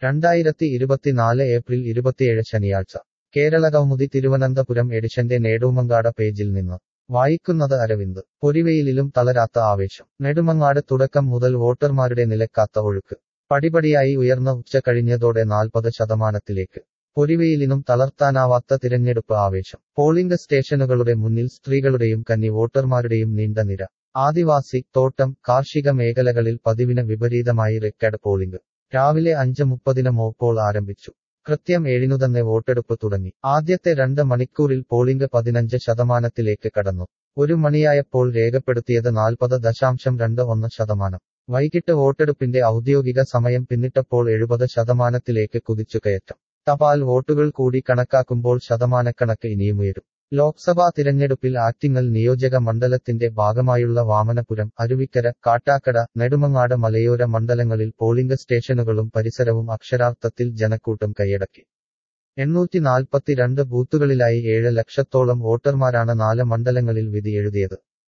രണ്ടായിരത്തി ഇരുപത്തിനാല് ഏപ്രിൽ ഇരുപത്തിയേഴ് ശനിയാഴ്ച കേരള കൗമുദി തിരുവനന്തപുരം എഡിഷന്റെ നേടൂമങ്കാട പേജിൽ നിന്ന് വായിക്കുന്നത് അരവിന്ദ് പൊരിവെയിലിലും തളരാത്ത ആവേശം നെടുമങ്ങാട് തുടക്കം മുതൽ വോട്ടർമാരുടെ നിലക്കാത്ത ഒഴുക്ക് പടിപടിയായി ഉയർന്ന ഉച്ച കഴിഞ്ഞതോടെ നാൽപ്പത് ശതമാനത്തിലേക്ക് പൊരിവെയിലിനും തളർത്താനാവാത്ത തിരഞ്ഞെടുപ്പ് ആവേശം പോളിംഗ് സ്റ്റേഷനുകളുടെ മുന്നിൽ സ്ത്രീകളുടെയും കന്നി വോട്ടർമാരുടെയും നീണ്ട നിര ആദിവാസി തോട്ടം കാർഷിക മേഖലകളിൽ പതിവിന് വിപരീതമായി റെക്കഡ് പോളിംഗ് രാവിലെ അഞ്ച് മുപ്പതിന് മോപ്പോൾ ആരംഭിച്ചു കൃത്യം ഏഴിനു തന്നെ വോട്ടെടുപ്പ് തുടങ്ങി ആദ്യത്തെ രണ്ട് മണിക്കൂറിൽ പോളിംഗ് പതിനഞ്ച് ശതമാനത്തിലേക്ക് കടന്നു ഒരു മണിയായപ്പോൾ രേഖപ്പെടുത്തിയത് നാൽപ്പത് ദശാംശം രണ്ട് ഒന്ന് ശതമാനം വൈകിട്ട് വോട്ടെടുപ്പിന്റെ ഔദ്യോഗിക സമയം പിന്നിട്ടപ്പോൾ എഴുപത് ശതമാനത്തിലേക്ക് കുതിച്ചുകയറ്റം തപാൽ വോട്ടുകൾ കൂടി കണക്കാക്കുമ്പോൾ ശതമാനക്കണക്ക് ഇനിയുമുയരും ലോക്സഭാ തിരഞ്ഞെടുപ്പിൽ ആറ്റിങ്ങൽ നിയോജക മണ്ഡലത്തിന്റെ ഭാഗമായുള്ള വാമനപുരം അരുവിക്കര കാട്ടാക്കട നെടുമങ്ങാട് മലയോര മണ്ഡലങ്ങളിൽ പോളിംഗ് സ്റ്റേഷനുകളും പരിസരവും അക്ഷരാർത്ഥത്തിൽ ജനക്കൂട്ടം കൈയടക്കി എണ്ണൂറ്റി നാൽപ്പത്തിരണ്ട് ബൂത്തുകളിലായി ഏഴ് ലക്ഷത്തോളം വോട്ടർമാരാണ് നാല് മണ്ഡലങ്ങളിൽ വിധി എഴുതിയത്